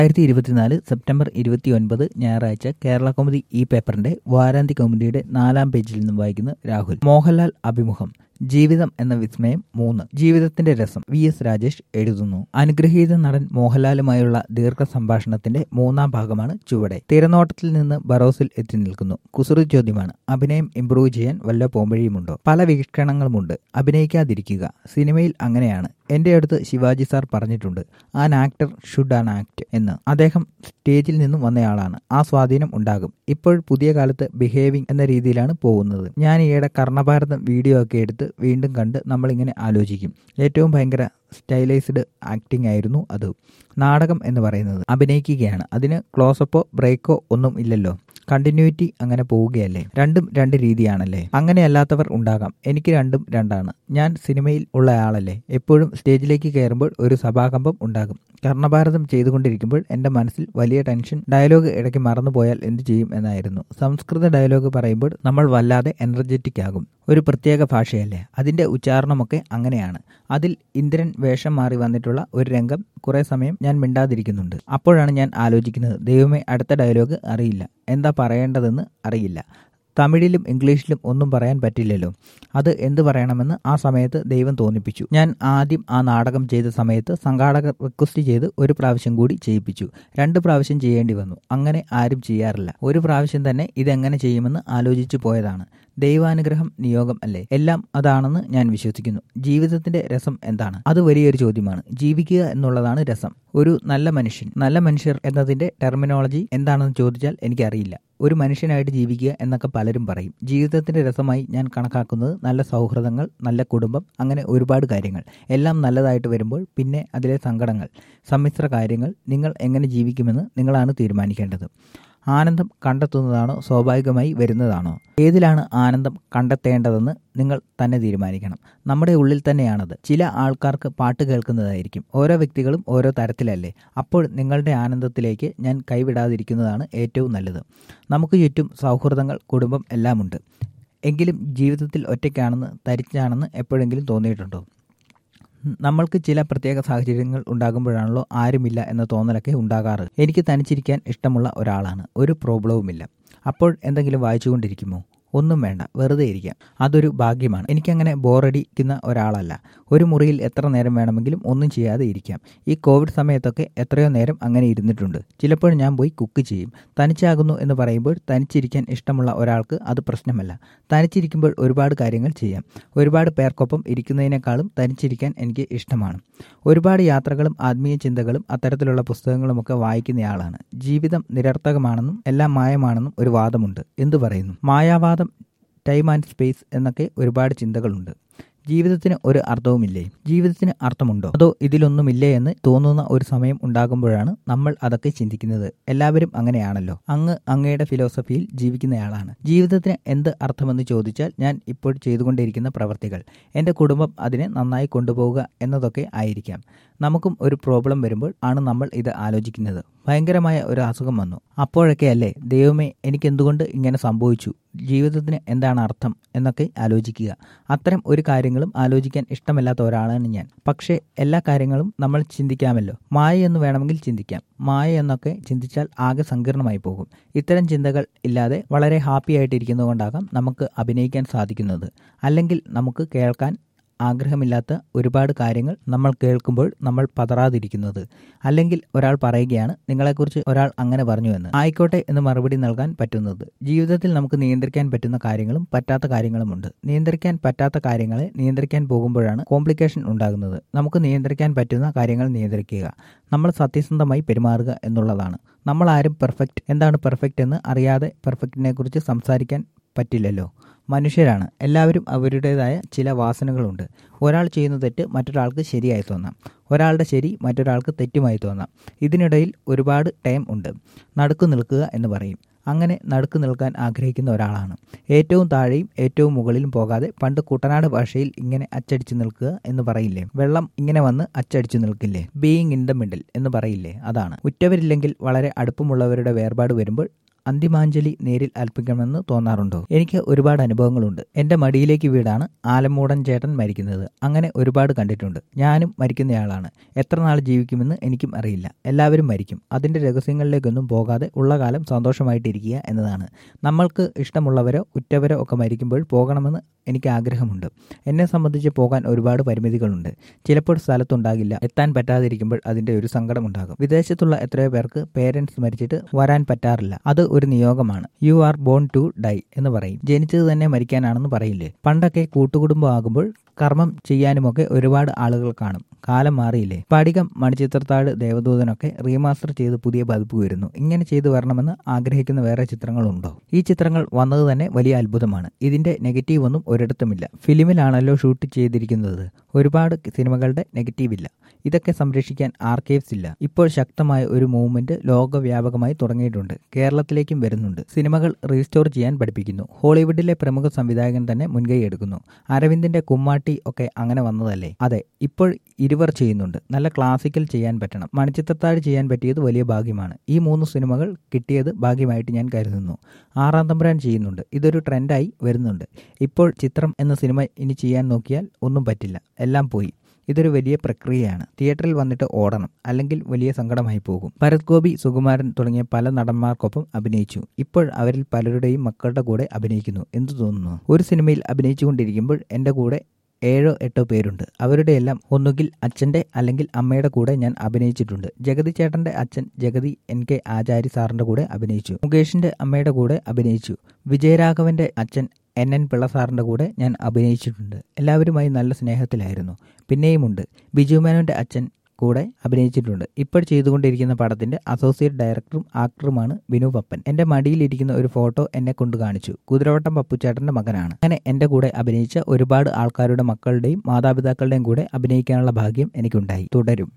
രണ്ടായിരത്തി ഇരുപത്തിനാല് സെപ്റ്റംബർ ഇരുപത്തി ഒൻപത് ഞായറാഴ്ച കേരള കൗമുദി ഈ പേപ്പറിന്റെ വാരാന്ത്യ കൗമുദിയുടെ നാലാം പേജിൽ നിന്നും വായിക്കുന്നു രാഹുൽ മോഹൻലാൽ അഭിമുഖം ജീവിതം എന്ന വിസ്മയം മൂന്ന് ജീവിതത്തിന്റെ രസം വി എസ് രാജേഷ് എഴുതുന്നു അനുഗ്രഹീത നടൻ മോഹൻലാലുമായുള്ള ദീർഘ സംഭാഷണത്തിന്റെ മൂന്നാം ഭാഗമാണ് ചുവടെ തിരനോട്ടത്തിൽ നിന്ന് ബറോസിൽ എത്തി നിൽക്കുന്നു കുസൃതി ചോദ്യമാണ് അഭിനയം ഇംപ്രൂവ് ചെയ്യാൻ വല്ല പോംവഴിയുമുണ്ടോ പല വീക്ഷണങ്ങളുമുണ്ട് അഭിനയിക്കാതിരിക്കുക സിനിമയിൽ അങ്ങനെയാണ് എന്റെ അടുത്ത് ശിവാജി സാർ പറഞ്ഞിട്ടുണ്ട് an actor should an act എന്ന് അദ്ദേഹം സ്റ്റേജിൽ നിന്നും വന്നയാളാണ് ആ സ്വാധീനം ഉണ്ടാകും ഇപ്പോൾ പുതിയ കാലത്ത് ബിഹേവിംഗ് എന്ന രീതിയിലാണ് പോകുന്നത് ഞാൻ ഈയിടെ കർണഭാരതം വീഡിയോ ഒക്കെ എടുത്ത് വീണ്ടും കണ്ട് നമ്മളിങ്ങനെ ആലോചിക്കും ഏറ്റവും ഭയങ്കര സ്റ്റൈലൈസ്ഡ് ആക്ടിംഗ് ആയിരുന്നു അത് നാടകം എന്ന് പറയുന്നത് അഭിനയിക്കുകയാണ് അതിന് ക്ലോസപ്പോ ബ്രേക്കോ ഒന്നും ഇല്ലല്ലോ കണ്ടിന്യൂറ്റി അങ്ങനെ പോവുകയല്ലേ രണ്ടും രണ്ട് രീതിയാണല്ലേ അങ്ങനെയല്ലാത്തവർ ഉണ്ടാകാം എനിക്ക് രണ്ടും രണ്ടാണ് ഞാൻ സിനിമയിൽ ഉള്ള ആളല്ലേ എപ്പോഴും സ്റ്റേജിലേക്ക് കയറുമ്പോൾ ഒരു സഭാകമ്പം ഉണ്ടാകും കർണഭാരതം ചെയ്തുകൊണ്ടിരിക്കുമ്പോൾ എൻ്റെ മനസ്സിൽ വലിയ ടെൻഷൻ ഡയലോഗ് ഇടയ്ക്ക് മറന്നുപോയാൽ എന്ത് ചെയ്യും എന്നായിരുന്നു സംസ്കൃത ഡയലോഗ് പറയുമ്പോൾ നമ്മൾ വല്ലാതെ എനർജറ്റിക് ആകും ഒരു പ്രത്യേക ഭാഷയല്ലേ അതിൻ്റെ ഉച്ചാരണമൊക്കെ അങ്ങനെയാണ് അതിൽ ഇന്ദ്രൻ വേഷം മാറി വന്നിട്ടുള്ള ഒരു രംഗം കുറെ സമയം ഞാൻ മിണ്ടാതിരിക്കുന്നുണ്ട് അപ്പോഴാണ് ഞാൻ ആലോചിക്കുന്നത് ദൈവമേ അടുത്ത ഡയലോഗ് അറിയില്ല എന്താ പറയേണ്ടതെന്ന് അറിയില്ല തമിഴിലും ഇംഗ്ലീഷിലും ഒന്നും പറയാൻ പറ്റില്ലല്ലോ അത് എന്ത് പറയണമെന്ന് ആ സമയത്ത് ദൈവം തോന്നിപ്പിച്ചു ഞാൻ ആദ്യം ആ നാടകം ചെയ്ത സമയത്ത് സംഘാടകർ റിക്വസ്റ്റ് ചെയ്ത് ഒരു പ്രാവശ്യം കൂടി ചെയ്യിപ്പിച്ചു രണ്ട് പ്രാവശ്യം ചെയ്യേണ്ടി വന്നു അങ്ങനെ ആരും ചെയ്യാറില്ല ഒരു പ്രാവശ്യം തന്നെ ഇതെങ്ങനെ ചെയ്യുമെന്ന് ആലോചിച്ചു പോയതാണ് ദൈവാനുഗ്രഹം നിയോഗം അല്ലേ എല്ലാം അതാണെന്ന് ഞാൻ വിശ്വസിക്കുന്നു ജീവിതത്തിന്റെ രസം എന്താണ് അത് വലിയൊരു ചോദ്യമാണ് ജീവിക്കുക എന്നുള്ളതാണ് രസം ഒരു നല്ല മനുഷ്യൻ നല്ല മനുഷ്യർ എന്നതിന്റെ ടെർമിനോളജി എന്താണെന്ന് ചോദിച്ചാൽ എനിക്കറിയില്ല ഒരു മനുഷ്യനായിട്ട് ജീവിക്കുക എന്നൊക്കെ പലരും പറയും ജീവിതത്തിന്റെ രസമായി ഞാൻ കണക്കാക്കുന്നത് നല്ല സൗഹൃദങ്ങൾ നല്ല കുടുംബം അങ്ങനെ ഒരുപാട് കാര്യങ്ങൾ എല്ലാം നല്ലതായിട്ട് വരുമ്പോൾ പിന്നെ അതിലെ സങ്കടങ്ങൾ സമ്മിശ്ര കാര്യങ്ങൾ നിങ്ങൾ എങ്ങനെ ജീവിക്കുമെന്ന് നിങ്ങളാണ് തീരുമാനിക്കേണ്ടത് ആനന്ദം കണ്ടെത്തുന്നതാണോ സ്വാഭാവികമായി വരുന്നതാണോ ഏതിലാണ് ആനന്ദം കണ്ടെത്തേണ്ടതെന്ന് നിങ്ങൾ തന്നെ തീരുമാനിക്കണം നമ്മുടെ ഉള്ളിൽ തന്നെയാണത് ചില ആൾക്കാർക്ക് പാട്ട് കേൾക്കുന്നതായിരിക്കും ഓരോ വ്യക്തികളും ഓരോ തരത്തിലല്ലേ അപ്പോൾ നിങ്ങളുടെ ആനന്ദത്തിലേക്ക് ഞാൻ കൈവിടാതിരിക്കുന്നതാണ് ഏറ്റവും നല്ലത് നമുക്ക് ചുറ്റും സൗഹൃദങ്ങൾ കുടുംബം എല്ലാമുണ്ട് എങ്കിലും ജീവിതത്തിൽ ഒറ്റയ്ക്കാണെന്ന് തരിച്ചാണെന്ന് എപ്പോഴെങ്കിലും തോന്നിയിട്ടുണ്ടോ നമ്മൾക്ക് ചില പ്രത്യേക സാഹചര്യങ്ങൾ ഉണ്ടാകുമ്പോഴാണല്ലോ ആരുമില്ല എന്ന തോന്നലൊക്കെ ഉണ്ടാകാറ് എനിക്ക് തനിച്ചിരിക്കാൻ ഇഷ്ടമുള്ള ഒരാളാണ് ഒരു പ്രോബ്ലവുമില്ല അപ്പോൾ എന്തെങ്കിലും വായിച്ചുകൊണ്ടിരിക്കുമോ ഒന്നും വേണ്ട വെറുതെ ഇരിക്കാം അതൊരു ഭാഗ്യമാണ് എനിക്കങ്ങനെ ബോറടിക്കുന്ന ഒരാളല്ല ഒരു മുറിയിൽ എത്ര നേരം വേണമെങ്കിലും ഒന്നും ചെയ്യാതെ ഇരിക്കാം ഈ കോവിഡ് സമയത്തൊക്കെ എത്രയോ നേരം അങ്ങനെ ഇരുന്നിട്ടുണ്ട് ചിലപ്പോൾ ഞാൻ പോയി കുക്ക് ചെയ്യും തനിച്ചാകുന്നു എന്ന് പറയുമ്പോൾ തനിച്ചിരിക്കാൻ ഇഷ്ടമുള്ള ഒരാൾക്ക് അത് പ്രശ്നമല്ല തനിച്ചിരിക്കുമ്പോൾ ഒരുപാട് കാര്യങ്ങൾ ചെയ്യാം ഒരുപാട് പേർക്കൊപ്പം ഇരിക്കുന്നതിനേക്കാളും തനിച്ചിരിക്കാൻ എനിക്ക് ഇഷ്ടമാണ് ഒരുപാട് യാത്രകളും ആത്മീയ ചിന്തകളും അത്തരത്തിലുള്ള പുസ്തകങ്ങളുമൊക്കെ വായിക്കുന്നയാളാണ് ജീവിതം നിരർത്ഥകമാണെന്നും എല്ലാം മായമാണെന്നും ഒരു വാദമുണ്ട് എന്തു പറയുന്നു മായാവാദം ടൈം ആൻഡ് സ്പേസ് എന്നൊക്കെ ഒരുപാട് ചിന്തകളുണ്ട് ജീവിതത്തിന് ഒരു അർത്ഥവുമില്ലേ ജീവിതത്തിന് അർത്ഥമുണ്ടോ അതോ ഇതിലൊന്നുമില്ലേ എന്ന് തോന്നുന്ന ഒരു സമയം ഉണ്ടാകുമ്പോഴാണ് നമ്മൾ അതൊക്കെ ചിന്തിക്കുന്നത് എല്ലാവരും അങ്ങനെയാണല്ലോ അങ്ങ് അങ്ങയുടെ ഫിലോസഫിയിൽ ജീവിക്കുന്നയാളാണ് ജീവിതത്തിന് എന്ത് അർത്ഥമെന്ന് ചോദിച്ചാൽ ഞാൻ ഇപ്പോൾ ചെയ്തുകൊണ്ടിരിക്കുന്ന പ്രവർത്തികൾ എൻ്റെ കുടുംബം അതിനെ നന്നായി കൊണ്ടുപോവുക എന്നതൊക്കെ ആയിരിക്കാം നമുക്കും ഒരു പ്രോബ്ലം വരുമ്പോൾ ആണ് നമ്മൾ ഇത് ആലോചിക്കുന്നത് ഭയങ്കരമായ ഒരു അസുഖം വന്നു അപ്പോഴൊക്കെ അല്ലേ ദൈവമേ എനിക്ക് എന്തുകൊണ്ട് ഇങ്ങനെ സംഭവിച്ചു ജീവിതത്തിന് എന്താണ് അർത്ഥം എന്നൊക്കെ ആലോചിക്കുക അത്തരം ഒരു കാര്യങ്ങളും ആലോചിക്കാൻ ഇഷ്ടമല്ലാത്ത ഒരാളാണ് ഞാൻ പക്ഷേ എല്ലാ കാര്യങ്ങളും നമ്മൾ ചിന്തിക്കാമല്ലോ മായ എന്ന് വേണമെങ്കിൽ ചിന്തിക്കാം മായ എന്നൊക്കെ ചിന്തിച്ചാൽ ആകെ സങ്കീർണമായി പോകും ഇത്തരം ചിന്തകൾ ഇല്ലാതെ വളരെ ഹാപ്പി ആയിട്ടിരിക്കുന്നതുകൊണ്ടാകാം നമുക്ക് അഭിനയിക്കാൻ സാധിക്കുന്നത് അല്ലെങ്കിൽ നമുക്ക് കേൾക്കാൻ ആഗ്രഹമില്ലാത്ത ഒരുപാട് കാര്യങ്ങൾ നമ്മൾ കേൾക്കുമ്പോൾ നമ്മൾ പതറാതിരിക്കുന്നത് അല്ലെങ്കിൽ ഒരാൾ പറയുകയാണ് നിങ്ങളെക്കുറിച്ച് ഒരാൾ അങ്ങനെ പറഞ്ഞു എന്ന് ആയിക്കോട്ടെ എന്ന് മറുപടി നൽകാൻ പറ്റുന്നത് ജീവിതത്തിൽ നമുക്ക് നിയന്ത്രിക്കാൻ പറ്റുന്ന കാര്യങ്ങളും പറ്റാത്ത കാര്യങ്ങളുമുണ്ട് നിയന്ത്രിക്കാൻ പറ്റാത്ത കാര്യങ്ങളെ നിയന്ത്രിക്കാൻ പോകുമ്പോഴാണ് കോംപ്ലിക്കേഷൻ ഉണ്ടാകുന്നത് നമുക്ക് നിയന്ത്രിക്കാൻ പറ്റുന്ന കാര്യങ്ങൾ നിയന്ത്രിക്കുക നമ്മൾ സത്യസന്ധമായി പെരുമാറുക എന്നുള്ളതാണ് നമ്മൾ ആരും പെർഫെക്റ്റ് എന്താണ് പെർഫെക്റ്റ് എന്ന് അറിയാതെ പെർഫെക്റ്റിനെ കുറിച്ച് സംസാരിക്കാൻ പറ്റില്ലല്ലോ മനുഷ്യരാണ് എല്ലാവരും അവരുടേതായ ചില വാസനകളുണ്ട് ഒരാൾ ചെയ്യുന്ന തെറ്റ് മറ്റൊരാൾക്ക് ശരിയായി തോന്നാം ഒരാളുടെ ശരി മറ്റൊരാൾക്ക് തെറ്റുമായി തോന്നാം ഇതിനിടയിൽ ഒരുപാട് ടൈം ഉണ്ട് നടുക്കു നിൽക്കുക എന്ന് പറയും അങ്ങനെ നടുക്ക് നിൽക്കാൻ ആഗ്രഹിക്കുന്ന ഒരാളാണ് ഏറ്റവും താഴെയും ഏറ്റവും മുകളിലും പോകാതെ പണ്ട് കുട്ടനാട് ഭാഷയിൽ ഇങ്ങനെ അച്ചടിച്ചു നിൽക്കുക എന്ന് പറയില്ലേ വെള്ളം ഇങ്ങനെ വന്ന് അച്ചടിച്ചു നിൽക്കില്ലേ ബീയിങ് ഇൻ ദ മിഡിൽ എന്ന് പറയില്ലേ അതാണ് ഉറ്റവരില്ലെങ്കിൽ വളരെ അടുപ്പമുള്ളവരുടെ വേർപാട് വരുമ്പോൾ അന്തിമാഞ്ജലി നേരിൽ അർപ്പിക്കണമെന്ന് തോന്നാറുണ്ടോ എനിക്ക് ഒരുപാട് അനുഭവങ്ങളുണ്ട് എന്റെ മടിയിലേക്ക് വീടാണ് ആലമൂടൻ ചേട്ടൻ മരിക്കുന്നത് അങ്ങനെ ഒരുപാട് കണ്ടിട്ടുണ്ട് ഞാനും മരിക്കുന്നയാളാണ് എത്ര നാൾ ജീവിക്കുമെന്ന് എനിക്കും അറിയില്ല എല്ലാവരും മരിക്കും അതിന്റെ രഹസ്യങ്ങളിലേക്കൊന്നും പോകാതെ ഉള്ള കാലം സന്തോഷമായിട്ടിരിക്കുക എന്നതാണ് നമ്മൾക്ക് ഇഷ്ടമുള്ളവരോ ഉറ്റവരോ ഒക്കെ മരിക്കുമ്പോൾ പോകണമെന്ന് എനിക്ക് ആഗ്രഹമുണ്ട് എന്നെ സംബന്ധിച്ച് പോകാൻ ഒരുപാട് പരിമിതികളുണ്ട് ചിലപ്പോൾ സ്ഥലത്തുണ്ടാകില്ല എത്താൻ പറ്റാതിരിക്കുമ്പോൾ അതിന്റെ ഒരു സങ്കടമുണ്ടാകും വിദേശത്തുള്ള എത്രയോ പേർക്ക് പേരൻസ് മരിച്ചിട്ട് വരാൻ പറ്റാറില്ല അത് ഒരു നിയോഗമാണ് you are born to die എന്ന് പറയും ജനിച്ചത് തന്നെ മരിക്കാനാണെന്ന് പറയില്ലേ പണ്ടൊക്കെ കൂട്ടുകുടുംബമാകുമ്പോൾ കർമ്മം ചെയ്യാനുമൊക്കെ ഒരുപാട് ആളുകൾ കാണും കാലം മാറിയില്ലേ പടികം മണിച്ചിത്രത്താഴ് ദേവദൂതനൊക്കെ റീമാസ്റ്റർ ചെയ്ത് പുതിയ പതിപ്പ് വരുന്നു ഇങ്ങനെ ചെയ്തു വരണമെന്ന് ആഗ്രഹിക്കുന്ന വേറെ ചിത്രങ്ങളുണ്ടോ ഈ ചിത്രങ്ങൾ വന്നത് തന്നെ വലിയ അത്ഭുതമാണ് ഇതിന്റെ നെഗറ്റീവ് ഒന്നും ഒരിടത്തുമില്ല ഫിലിമിലാണല്ലോ ഷൂട്ട് ചെയ്തിരിക്കുന്നത് ഒരുപാട് സിനിമകളുടെ നെഗറ്റീവ് ഇല്ല ഇതൊക്കെ സംരക്ഷിക്കാൻ ആർക്കൈവ്സ് ഇല്ല ഇപ്പോൾ ശക്തമായ ഒരു മൂവ്മെന്റ് ലോകവ്യാപകമായി തുടങ്ങിയിട്ടുണ്ട് കേരളത്തിലേക്കും വരുന്നുണ്ട് സിനിമകൾ റീസ്റ്റോർ ചെയ്യാൻ പഠിപ്പിക്കുന്നു ഹോളിവുഡിലെ പ്രമുഖ സംവിധായകൻ തന്നെ മുൻകൈ എടുക്കുന്നു അരവിന്ദിന്റെ കുമ്മാട്ടി ഒക്കെ അങ്ങനെ വന്നതല്ലേ അതെ ഇപ്പോൾ ഇരുവർ ചെയ്യുന്നുണ്ട് നല്ല ക്ലാസിക്കൽ ചെയ്യാൻ പറ്റണം മണിച്ചിത്രത്താഴ് ചെയ്യാൻ പറ്റിയത് വലിയ ഭാഗ്യമാണ് ഈ മൂന്ന് സിനിമകൾ കിട്ടിയത് ഭാഗ്യമായിട്ട് ഞാൻ കരുതുന്നു ആറാം തമ്പുരാൻ ചെയ്യുന്നുണ്ട് ഇതൊരു ട്രെൻഡായി വരുന്നുണ്ട് ഇപ്പോൾ ചിത്രം എന്ന സിനിമ ഇനി ചെയ്യാൻ നോക്കിയാൽ ഒന്നും പറ്റില്ല എല്ലാം പോയി ഇതൊരു വലിയ പ്രക്രിയയാണ് തിയേറ്ററിൽ വന്നിട്ട് ഓടണം അല്ലെങ്കിൽ വലിയ സങ്കടമായി പോകും ഭരത് ഗോപി സുകുമാരൻ തുടങ്ങിയ പല നടന്മാർക്കൊപ്പം അഭിനയിച്ചു ഇപ്പോൾ അവരിൽ പലരുടെയും മക്കളുടെ കൂടെ അഭിനയിക്കുന്നു എന്തു തോന്നുന്നു ഒരു സിനിമയിൽ അഭിനയിച്ചുകൊണ്ടിരിക്കുമ്പോൾ എൻ്റെ കൂടെ ഏഴോ എട്ടോ പേരുണ്ട് അവരുടെയെല്ലാം ഒന്നുകിൽ അച്ഛൻ്റെ അല്ലെങ്കിൽ അമ്മയുടെ കൂടെ ഞാൻ അഭിനയിച്ചിട്ടുണ്ട് ജഗതി ചേട്ടൻ്റെ അച്ഛൻ ജഗതി എൻ കെ ആചാരി സാറിൻ്റെ കൂടെ അഭിനയിച്ചു മുകേഷിൻ്റെ അമ്മയുടെ കൂടെ അഭിനയിച്ചു വിജയരാഘവൻ്റെ അച്ഛൻ എൻ എൻ പിള്ള സാറിൻ്റെ കൂടെ ഞാൻ അഭിനയിച്ചിട്ടുണ്ട് എല്ലാവരുമായി നല്ല സ്നേഹത്തിലായിരുന്നു പിന്നെയുമുണ്ട് ബിജു മേനോൻ്റെ അച്ഛൻ കൂടെ അഭിനയിച്ചിട്ടുണ്ട് ഇപ്പോൾ ചെയ്തുകൊണ്ടിരിക്കുന്ന പടത്തിന്റെ അസോസിയേറ്റ് ഡയറക്ടറും ആക്ടറുമാണ് ബിനു പപ്പൻ എന്റെ മടിയിലിരിക്കുന്ന ഒരു ഫോട്ടോ എന്നെ കൊണ്ട് കാണിച്ചു കുതിരവട്ടം പപ്പുച്ചേട്ടന്റെ മകനാണ് അങ്ങനെ എന്റെ കൂടെ അഭിനയിച്ച ഒരുപാട് ആൾക്കാരുടെ മക്കളുടെയും മാതാപിതാക്കളുടെയും കൂടെ അഭിനയിക്കാനുള്ള ഭാഗ്യം എനിക്കുണ്ടായി തുടരും